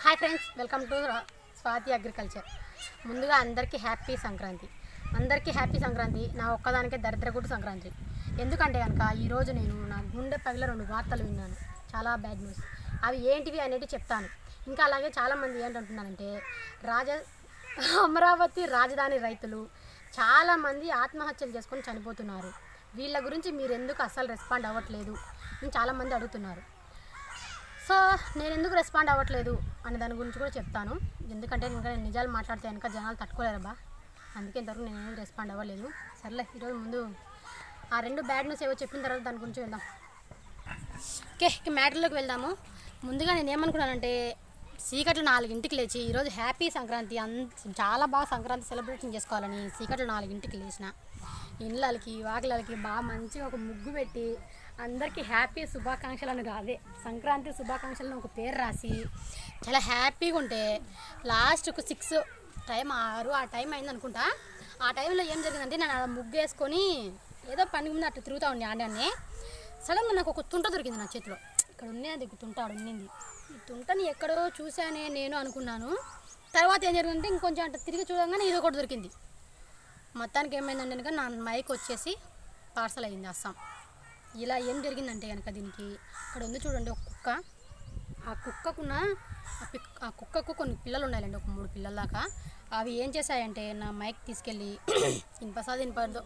Hi friends welcome to Swathi agriculture ముందుగా అందరికీ happy Sankranti అందరికీ హ్యాపీ సంక్రాంతి నా ఒక్కదానికే దరిద్రగుడు సంక్రాంతి ఎందుకంటే కనుక ఈరోజు నేను నా గుండె పగిల రెండు వార్తలు విన్నాను చాలా బ్యాడ్ న్యూస్ అవి ఏంటివి అనేది చెప్తాను ఇంకా అలాగే చాలామంది ఏంటంటున్నారంటే రాజ అమరావతి రాజధాని రైతులు చాలామంది ఆత్మహత్యలు చేసుకొని చనిపోతున్నారు వీళ్ళ గురించి మీరు ఎందుకు అస్సలు రెస్పాండ్ అవ్వట్లేదు అని చాలామంది అడుగుతున్నారు సో నేను ఎందుకు రెస్పాండ్ అవ్వట్లేదు అనే దాని గురించి కూడా చెప్తాను ఎందుకంటే ఇంకా నేను నిజాలు మాట్లాడితే కనుక జనాలు తట్టుకోలేరబ్బా అందుకే ఇంతవరకు నేను ఏం రెస్పాండ్ అవ్వలేదు సర్లే ఈరోజు ముందు ఆ రెండు బ్యాడ్ న్యూస్ ఏవో చెప్పిన తర్వాత దాని గురించి వెళ్దాం ఓకే ఇక మ్యాటర్లోకి వెళ్దాము ముందుగా నేను ఏమనుకున్నానంటే సీకట్లు నాలుగింటికి లేచి ఈరోజు హ్యాపీ సంక్రాంతి అన్ చాలా బాగా సంక్రాంతి సెలబ్రేషన్ చేసుకోవాలని సీకట్లు నాలుగింటికి లేచిన ఇళ్ళకి వాకిలకి బాగా మంచిగా ఒక ముగ్గు పెట్టి అందరికీ హ్యాపీ శుభాకాంక్షలు అని అదే సంక్రాంతి శుభాకాంక్షలను ఒక పేరు రాసి చాలా హ్యాపీగా ఉంటే లాస్ట్ ఒక సిక్స్ టైం ఆరు ఆ టైం అయింది అనుకుంటా ఆ టైంలో ఏం జరిగిందంటే నేను అలా ముగ్గు వేసుకొని ఏదో పని ముందు అట్లా తిరుగుతూ ఉండే ఆడాన్ని సడన్గా నాకు ఒక తుంట దొరికింది నా చేతిలో ఇక్కడ ఉన్నది ఒక తుంట ఆడ ఉన్నింది ఈ తుంటని ఎక్కడో చూశానే నేను అనుకున్నాను తర్వాత ఏం జరిగిందంటే ఇంకొంచెం అట్లా తిరిగి చూడగానే ఇది ఒకటి దొరికింది మొత్తానికి ఏమైందంటే కనుక నా మైక్ వచ్చేసి పార్సల్ అయ్యింది అస్సాం ఇలా ఏం జరిగిందంటే కనుక దీనికి ఇక్కడ ఉంది చూడండి ఒక కుక్క ఆ కుక్కకున్న ఆ పిక్ ఆ కుక్కకు కొన్ని పిల్లలు ఉన్నాయండి ఒక మూడు పిల్లల దాకా అవి ఏం చేశాయంటే నా మైక్ తీసుకెళ్ళి ఇన్పసాది ఇన్పదో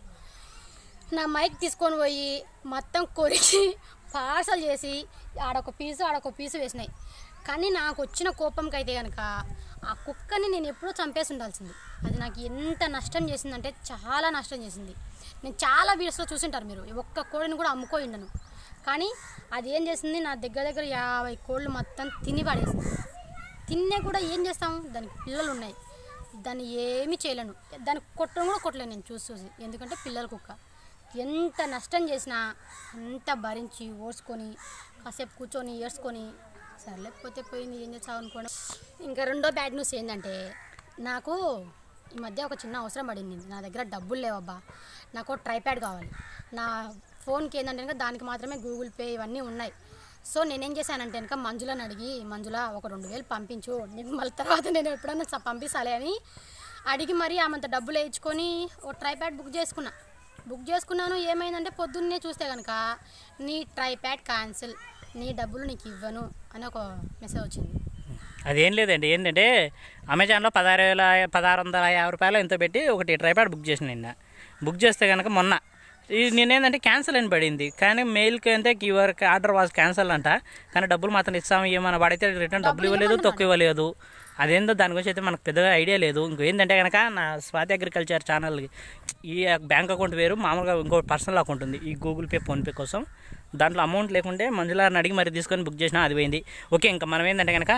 నా మైక్ తీసుకొని పోయి మొత్తం కొరికి పార్సల్ చేసి ఆడొక పీసు ఆడొక పీసు వేసినాయి కానీ నాకు వచ్చిన కోపంకి అయితే కనుక ఆ కుక్కని నేను ఎప్పుడో చంపేసి ఉండాల్సింది అది నాకు ఎంత నష్టం చేసిందంటే చాలా నష్టం చేసింది నేను చాలా వీడియోస్లో చూసింటారు మీరు ఒక్క కోడిని కూడా అమ్ముకోయి ఉండను కానీ అది ఏం చేసింది నా దగ్గర దగ్గర యాభై కోళ్ళు మొత్తం తిని పడేసింది తిన్నే కూడా ఏం చేస్తాం దానికి పిల్లలు ఉన్నాయి దాన్ని ఏమీ చేయలేను దాన్ని కొట్టడం కూడా కొట్టలేను నేను చూసి చూసి ఎందుకంటే పిల్లల కుక్క ఎంత నష్టం చేసినా అంత భరించి ఓడ్చుకొని కాసేపు కూర్చొని ఏడ్చుకొని సర్లేకపోతే పోయింది ఏం చేస్తావు అనుకోండి ఇంకా రెండో బ్యాడ్ న్యూస్ ఏంటంటే నాకు ఈ మధ్య ఒక చిన్న అవసరం పడింది నా దగ్గర డబ్బులు లేవబ్బా నాకు ట్రైప్యాడ్ కావాలి నా ఫోన్కి ఏంటంటే కనుక దానికి మాత్రమే గూగుల్ పే ఇవన్నీ ఉన్నాయి సో నేనేం చేశానంటే కనుక మంజులను అడిగి మంజుల ఒక రెండు వేలు పంపించు నీకు మళ్ళీ తర్వాత నేను ఎప్పుడన్నా స- పంపిస్తాలే అని అడిగి మరి ఆమంత డబ్బులు వేయించుకొని ఓ ట్రైప్యాడ్ బుక్ చేసుకున్నా బుక్ చేసుకున్నాను ఏమైందంటే పొద్దున్నే చూస్తే కనుక నీ ట్రైప్యాడ్ క్యాన్సిల్ నీ డబ్బులు నీకు ఇవ్వను అని ఒక మెసేజ్ వచ్చింది అదేం లేదండి ఏంటంటే అమెజాన్లో పదహారు వేల పదహారు వందల యాభై రూపాయలు ఎంతో పెట్టి ఒకటి ట్రైపాడ్ బుక్ చేసిన నిన్న బుక్ చేస్తే కనుక మొన్న ఇది నేనేంటంటే క్యాన్సిల్ అని పడింది కానీ మెయిల్కి అయితే యువర్ ఆర్డర్ వాజ్ క్యాన్సిల్ అంట కానీ డబ్బులు మాత్రం ఇస్తాము ఏమన్నా వాడైతే రిటర్న్ డబ్బులు ఇవ్వలేదు తక్కువ ఇవ్వలేదు అదేందో దాని గురించి అయితే మనకు పెద్దగా ఐడియా లేదు ఇంకో ఏంటంటే కనుక నా స్వాతి అగ్రికల్చర్ ఛానల్ ఈ బ్యాంక్ అకౌంట్ వేరు మామూలుగా ఇంకో పర్సనల్ అకౌంట్ ఉంది ఈ గూగుల్ పే ఫోన్పే కోసం దాంట్లో అమౌంట్ లేకుంటే మంజులారిని అడిగి మరి తీసుకొని బుక్ చేసినా అది పోయింది ఓకే ఇంకా మనం ఏంటంటే కనుక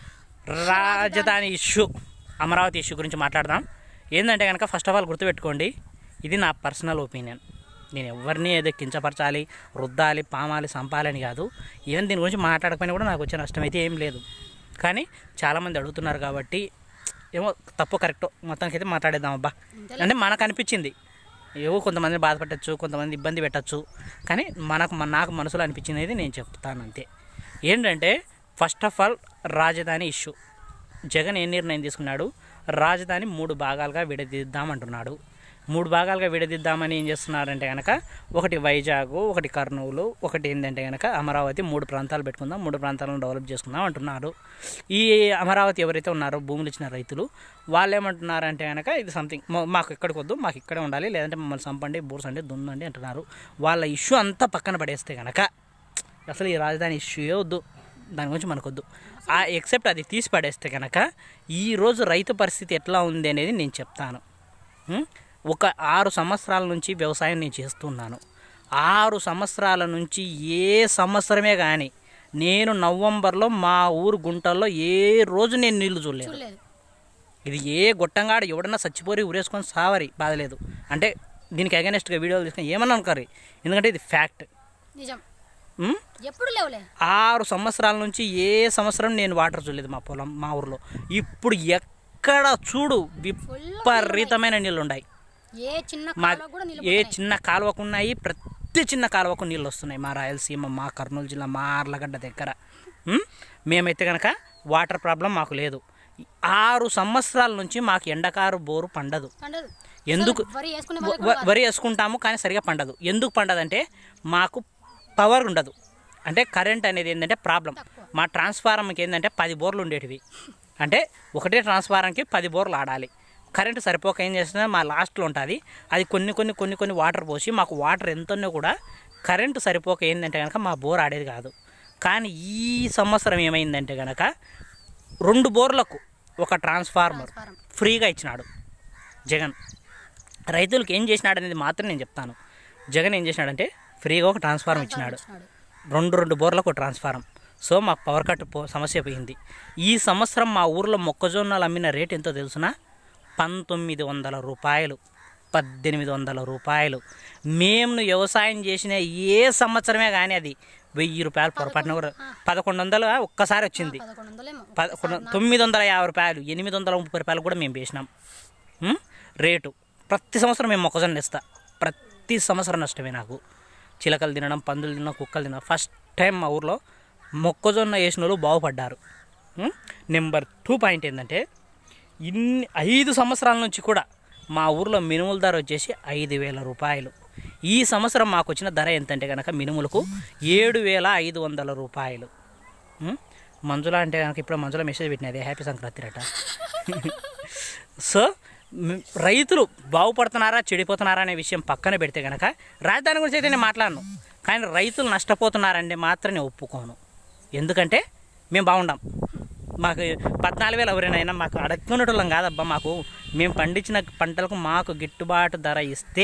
రాజధాని ఇష్యూ అమరావతి ఇష్యూ గురించి మాట్లాడదాం ఏంటంటే కనుక ఫస్ట్ ఆఫ్ ఆల్ గుర్తుపెట్టుకోండి ఇది నా పర్సనల్ ఒపీనియన్ నేను ఎవరిని ఏదో కించపరచాలి రుద్దాలి పామాలి సంపాలని కాదు ఈవెన్ దీని గురించి మాట్లాడకపోయినా కూడా నాకు వచ్చే నష్టం అయితే ఏం లేదు కానీ చాలామంది అడుగుతున్నారు కాబట్టి ఏమో తప్పు కరెక్టో మొత్తానికి అయితే మాట్లాడేద్దాం అబ్బా అంటే మనకు అనిపించింది ఏవో కొంతమందిని బాధపెట్టచ్చు కొంతమంది ఇబ్బంది పెట్టచ్చు కానీ మనకు మన- నాకు మనసులో అనిపించినది నేను చెప్తాను అంతే ఏంటంటే ఫస్ట్ ఆఫ్ ఆల్ రాజధాని ఇష్యూ జగన్ ఏం నిర్ణయం తీసుకున్నాడు రాజధాని మూడు భాగాలుగా విడదీద్దామంటున్నాడు మూడు భాగాలుగా విడదీద్దామని ఏం చేస్తున్నారంటే కనుక ఒకటి వైజాగ్ ఒకటి కర్నూలు ఒకటి ఏంటంటే కనుక అమరావతి మూడు ప్రాంతాలు పెట్టుకుందాం మూడు ప్రాంతాలను డెవలప్ చేసుకుందాం అంటున్నారు ఈ అమరావతి ఎవరైతే ఉన్నారో భూములు ఇచ్చిన రైతులు వాళ్ళు ఏమంటున్నారంటే కనుక ఇది సంథింగ్ మాకు ఎక్కడికి వద్దు మాకు ఇక్కడే ఉండాలి లేదంటే మమ్మల్ని సంపండి బూర్సండి దున్నండి అంటున్నారు వాళ్ళ ఇష్యూ అంతా పక్కన పడేస్తే కనుక అసలు ఈ రాజధాని ఇష్యూయే వద్దు దాని గురించి మనకొద్దు ఆ ఎక్సెప్ట్ అది తీసి పడేస్తే కనుక ఈరోజు రైతు పరిస్థితి ఎట్లా ఉంది అనేది నేను చెప్తాను ఉం? ఒక ఆరు సంవత్సరాల నుంచి వ్యవసాయం నేను చేస్తున్నాను ఆరు సంవత్సరాల నుంచి ఏ సంవత్సరమే కానీ నేను నవంబర్లో మా ఊరు గుంటల్లో ఏ రోజు నేను నీళ్లు చూడలేదు చూడలేదు ఇది ఏ గొట్టంగాడు ఎవడన్నా చచ్చిపోరి ఉరేసుకొని సావరి బాధలేదు అంటే దీనికి అగెనెస్ట్గా వీడియోలు తీసుకొని ఏమన్నా అనుకోరు ఎందుకంటే ఇది ఫ్యాక్ట్ నిజం ఉం? ఎప్పుడు లేవులే ఆరు సంవత్సరాల నుంచి ఏ సంవత్సరం నేను వాటర్ చూడలేదు మా పొలం మా ఊర్లో ఇప్పుడు ఎక్కడ చూడు విపరీతమైన నీళ్ళు ఉన్నాయి ఏ చిన్న మా కాలువ కూడా ఏ నిలబడుతున్నాయి చిన్న కాలువకు ఉన్నాయి ప్రతి చిన్న కాలువకు నీళ్ళు వస్తున్నాయి మా రాయలసీమ మా కర్నూలు జిల్లా మా ఆర్లగడ్డ దగ్గర ఉం? మేమైతే కనుక వాటర్ ప్రాబ్లం మాకు లేదు ఆరు సంవత్సరాల నుంచి మాకు ఎండకారు బోరు పండదు పండదు ఎందుకు అసలు వరి వేసుకునే వ- వాళ్ళకి వ- వరి వేసుకుంటాము కానీ సరిగా పండదు ఎందుకు పండదంటే మాకు పవర్ ఉండదు అంటే కరెంట్ అనేది ఏంటంటే ప్రాబ్లం మా ట్రాన్స్ఫార్మర్కి ఏంటంటే పది బోర్లు ఉండేటివి అంటే ఒకటే ట్రాన్స్ఫార్మర్కి పది బోర్లు ఆడాలి కరెంట్ సరిపోక ఏం చేస్తుంది మా లాస్ట్లో ఉంటుంది అది కొన్ని కొన్ని కొన్ని కొన్ని వాటర్ పోసి మాకు వాటర్ ఎంత ఉన్నా కూడా కరెంటు సరిపోక ఏంటంటే కనుక మా బోర్ ఆడేది కాదు కానీ ఈ సంవత్సరం ఏమైందంటే కనుక రెండు బోర్లకు ఒక ట్రాన్స్ఫార్మర్ ట్రాన్స్ఫారం. ఫ్రీగా ఇచ్చినాడు జగన్ రైతులకు ఏం చేసినాడు అనేది మాత్రం నేను చెప్తాను జగన్ ఏం చేసినాడంటే ఫ్రీగా ఒక ట్రాన్స్ఫార్మర్ ఇచ్చినాడు ఇచ్చినాడు. రెండు రెండు బోర్లకు ఒక ట్రాన్స్ఫారం సో మాకు పవర్ కట్ పో సమస్య పోయింది ఈ సంవత్సరం మా ఊర్లో మొక్కజొన్నలు అమ్మిన రేట్ ఎంతో తెలుసునా పంతొమ్మిది వందల రూపాయలు పద్దెనిమిది వందల రూపాయలు మేము వ్యవసాయం చేసిన ఏ సంవత్సరమే కానీ అది వెయ్యి రూపాయలు పొరపాటున కూడా పదకొండు వందలు ఒక్కసారి వచ్చింది పదకొండు వందలేమో పదకొండు తొమ్మిది వందల యాభై రూపాయలు ఎనిమిది వందల ముప్పై రూపాయలు కూడా మేము వేసినాం ఉం? రేటు ప్రతి సంవత్సరం మేము మొక్కజొన్న ఇస్తా ప్రతి సంవత్సరం నష్టమే నాకు చిలకలు తినడం పందులు తినడం కుక్కలు తినడం ఫస్ట్ టైం మా ఊర్లో మొక్కజొన్న వేసిన వాళ్ళు బాగుపడ్డారు ఉం? నెంబర్ టూ పాయింట్ ఏంటంటే ఇన్ని ఐదు సంవత్సరాల నుంచి కూడా మా ఊర్లో మినుముల ధర వచ్చేసి ఐదు వేల రూపాయలు ఈ సంవత్సరం మాకు వచ్చిన ధర ఎంతంటే కనుక మినుములకు ఏడు వేల ఐదు వందల రూపాయలు ఉం? మంజుల అంటే కనుక ఇప్పుడు మంజుల మెసేజ్ పెట్టినది హ్యాపీ సంక్రాంతి రట సో మ్, రైతులు బాగుపడుతున్నారా చెడిపోతున్నారా అనే విషయం పక్కన పెడితే కనుక రాజధాని గురించి అయితే నేను మాట్లాడను కానీ రైతులు నష్టపోతున్నారంటే మాత్రం నేను ఒప్పుకోను ఎందుకంటే మేము బాగుండాం మాకు పద్నాలుగు వేలు ఎవరైనా మాకు అడుక్కునేటోళ్ళం కాదబ్బా మాకు మేము పండించిన పంటలకు మాకు గిట్టుబాటు ధర ఇస్తే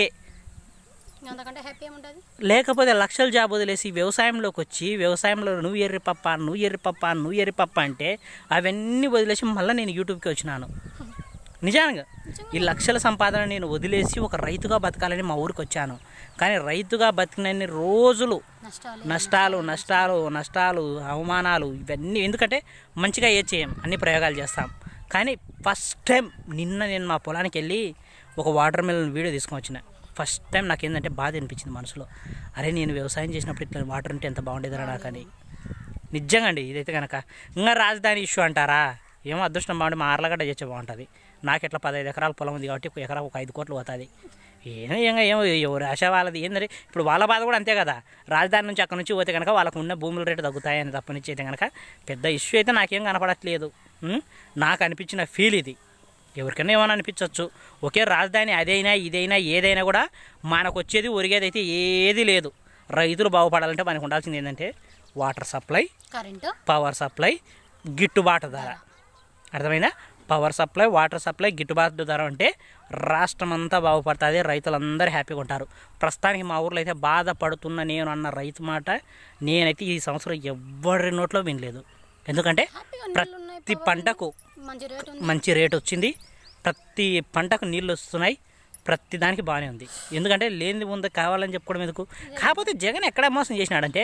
అంతకంటే హ్యాపీ ఏముంటుంది లేకపోతే లక్షల జాబ్ వదిలేసి వ్యవసాయంలోకి వచ్చి వ్యవసాయంలో నువ్వు ఎర్రి పప్ప నువ్వు ఎర్రి పప్ప నువ్వు ఎర్రి పప్ప అంటే అవన్నీ వదిలేసి మళ్ళీ నేను యూట్యూబ్కి వచ్చినాను నిజంగా ఈ లక్షల సంపాదన నేను వదిలేసి ఒక రైతుగా బతకాలని మా ఊరికి వచ్చాను కానీ రైతుగా బతికినన్ని రోజులు నష్టాలు నష్టాలు నష్టాలు నష్టాలు అవమానాలు ఇవన్నీ ఎందుకంటే మంచిగా ఏ చేయం అన్ని ప్రయోగాలు చేస్తాం కానీ ఫస్ట్ టైం నిన్న నేను మా పొలానికి వెళ్ళి ఒక వాటర్ మిలన్ వీడియో తీసుకొని వచ్చిన ఫస్ట్ టైం నాకు ఏంటంటే బాధ అనిపించింది మనసులో అరే నేను వ్యవసాయం చేసినప్పుడు ఇట్లా వాటర్ ఉంటే ఎంత బాగుండేదిరా నాకని నిజంగా అండి ఇదైతే కనుక ఇంకా రాజధాని ఇష్యూ అంటారా ఏమో అదృష్టం బాగుండి మా ఆర్లగడ్డ చేస్తే బాగుంటుంది నాకు ఎట్లా పదహైదు ఎకరాల పొలం ఉంది కాబట్టి ఒక ఎకరా ఒక ఐదు కోట్లు పోతుంది ఏమో ఏమో ఏమో ఎవరు ఆశ వాళ్ళది ఏంటంటే ఇప్పుడు వాళ్ళ బాధ కూడా అంతే కదా రాజధాని నుంచి అక్కడ నుంచి పోతే కనుక వాళ్ళకు ఉన్న భూముల రేటు తగ్గుతాయని తప్పనిచ్చి అయితే కనుక పెద్ద ఇష్యూ అయితే నాకేం కనపడట్లేదు ఉం? నాకు అనిపించిన ఫీల్ ఇది ఎవరికైనా ఏమైనా అనిపించవచ్చు ఒకే రాజధాని అదైనా ఇదైనా ఏదైనా కూడా మనకు వచ్చేది ఒరిగేది అయితే ఏది లేదు రైతులు బాగుపడాలంటే మనకు ఉండాల్సింది ఏంటంటే water supply current power supply గిట్టుబాటు ధర అర్థమైందా పవర్ సప్లై వాటర్ సప్లై గిట్టుబాటు ధర అంటే రాష్ట్రం అంతా బాగుపడుతుంది రైతులందరూ హ్యాపీగా ఉంటారు ప్రస్తుతానికి మా ఊర్లో అయితే బాధపడుతున్న నేను అన్న రైతు మాట నేనైతే ఈ సంవత్సరం ఎవ్వరి నోట్లో వినలేదు ఎందుకంటే హ్యాపీగా నీళ్ళు ఉన్నాయి ప్రతి పంటకు మంచి రేట్ ఉంది మంచి రేట్ వచ్చింది ప్రతి పంటకు నీళ్ళు వస్తున్నాయి ప్రతి దానికి బాగానే ఉంది ఎందుకంటే లేనిది ముందు కావాలని చెప్పుకోవడం ఎందుకు కాకపోతే జగన్ ఎక్కడ మోసం చేసినాడంటే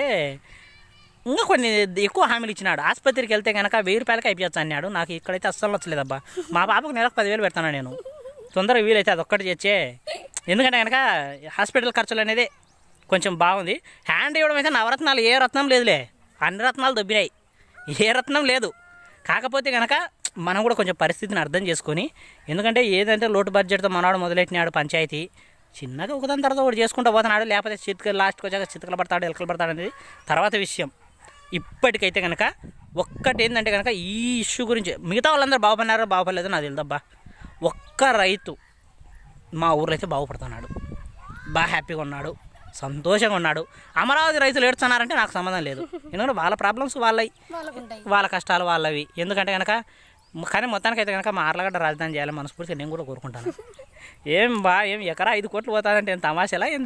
ఇంకా కొన్ని ఎక్కువ హామీలు ఇచ్చినాడు ఆసుపత్రికి వెళ్తే కనుక వెయ్యి రూపాయలకి అయిపోవచ్చు అన్నాడు నాకు ఇక్కడైతే అస్సలు నచ్చలేదబ్బా మా పాపకు నెలకు పదివేలు పెడతాను నేను తొందరగా వీలైతే అది ఒక్కటి చేచ్చే ఎందుకంటే కనుక హాస్పిటల్ ఖర్చులు అనేది కొంచెం బాగుంది హ్యాండ్ ఇవ్వడం అయితే నవరత్నాలు ఏ రత్నం లేదులే అన్ని రత్నాలు దొబ్బినాయి ఏ రత్నం లేదు కాకపోతే కనుక మనం కూడా కొంచెం పరిస్థితిని అర్థం చేసుకొని ఎందుకంటే ఏదంటే లోటు బడ్జెట్తో మనవాడు మొదలెట్టినాడు పంచాయతీ చిన్నగా ఒకదాని తర్వాత ఒకటి చేసుకుంటూ పోతున్నాడు లేకపోతే చిత్క లాస్ట్కి వచ్చాక చితకలు పడతాడు ఎలకలు పడతాడు అనేది తర్వాత విషయం ఇప్పటికైతే కనుక ఒక్కటి ఏంటంటే కనుక ఈ ఇష్యూ గురించి మిగతా వాళ్ళందరూ బాగుపడినారో బాగుపడలేదో నాకు తెలియదబ్బా ఒక్క రైతు మా ఊర్లో అయితే బాగుపడుతున్నాడు బాగా హ్యాపీగా ఉన్నాడు సంతోషంగా ఉన్నాడు అమరావతి రైతులు ఏడుస్తున్నారంటే నాకు సంబంధం లేదు ఎందుకంటే వాళ్ళ ప్రాబ్లమ్స్ వాళ్ళవి వాళ్ళకు ఉంటాయి వాళ్ళ కష్టాలు వాళ్ళవి ఎందుకంటే కనుక కానీ మొత్తానికి అయితే కనుక మా ఆర్లగడ్డ రాజధాని చేయాలని మనస్ఫూర్తిగా నేను కూడా కోరుకుంటాను ఏం బా ఏం ఎకరా ఐదు కోట్లు పోతాదంటే ఏం తమాషలా ఏం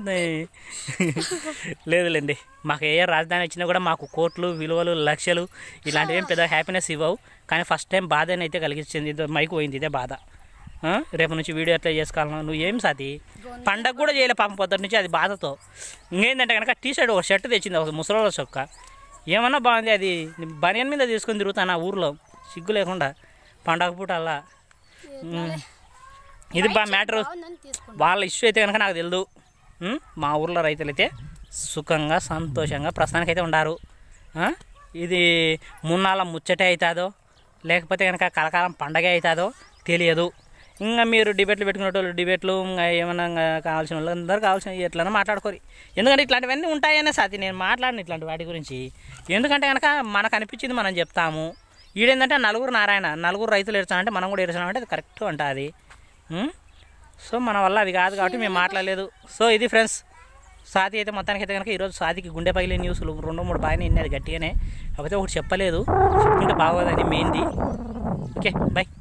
లేదులేండి మాకు ఏ రాజధాని వచ్చినా కూడా మాకు కోట్లు విలువలు లక్షలు ఇలాంటివి ఏం పెద్ద హ్యాపీనెస్ ఇవ్వవు కానీ ఫస్ట్ టైం బాధ అయితే కలిగించింది ఇదో మైకు పోయింది ఇదే బాధ ఆ? రేపు నుంచి వీడియో ఎట్లా చేసుకోవాలన్నా నువ్వు ఏం సాతి పండగ కూడా చేయలే పాపం పొద్దున్న నుంచి అది బాధతో ఇంకేంటంటే కనుక టీ షర్ట్ ఒక షర్ట్ తెచ్చింది ఒక ముసలోళ్ళ చొక్క ఏమన్నా బాగుంది అది బనియన్ మీద తీసుకొని తిరుగుతాను ఆ ఊర్లో సిగ్గు లేకుండా పండగ పూట అలా ఉమ్. ఇది బా మ్యాటర్ బాగుందని తీసుకుంటాం వాళ్ళ ఇష్యూ అయితే కనుక నాకు తెలియదు ఉమ్, మా ఊర్లో రైతులైతే సుఖంగా సంతోషంగా ప్రస్తుతానికైతే ఉండారు ఆ? ఇది మున్నాళ్ళ ముచ్చటే అవుతుందో లేకపోతే కనుక కలకాలం పండగ అవుతుందో తెలియదు ఇంకా మీరు డిబేట్లు పెట్టుకునేటోళ్ళు డిబేట్లు ఇంకా ఏమన్నా ఇంకా కావాల్సిన వాళ్ళు అందరూ కావాల్సిన ఎట్లన్నా మాట్లాడుకోరు ఎందుకంటే ఇట్లాంటివన్నీ ఉంటాయనే సాతి నేను మాట్లాడిన ఇట్లాంటి వాటి గురించి ఎందుకంటే కనుక మనకు అనిపించింది మనం చెప్తాము ఈడేంటంటే నలుగురు నారాయణ నలుగురు రైతులు ఏడ్చానంటే మనం కూడా ఏడ్చామంటే అది కరెక్ట్ ఉంటుంది సో మన వల్ల అది కాదు కాబట్టి మేము మాట్లాడలేదు సో ఇది ఫ్రెండ్స్ స్వాతి అయితే మొత్తానికి అయితే కనుక ఈరోజు స్వాతికి గుండె పగిలే న్యూస్లు రెండు మూడు బాగానే విన్నది గట్టిగానే కాకపోతే ఒకటి చెప్పలేదు చెప్పుకుంటే బాగోదని మెయిన్ది ఓకే బాయ్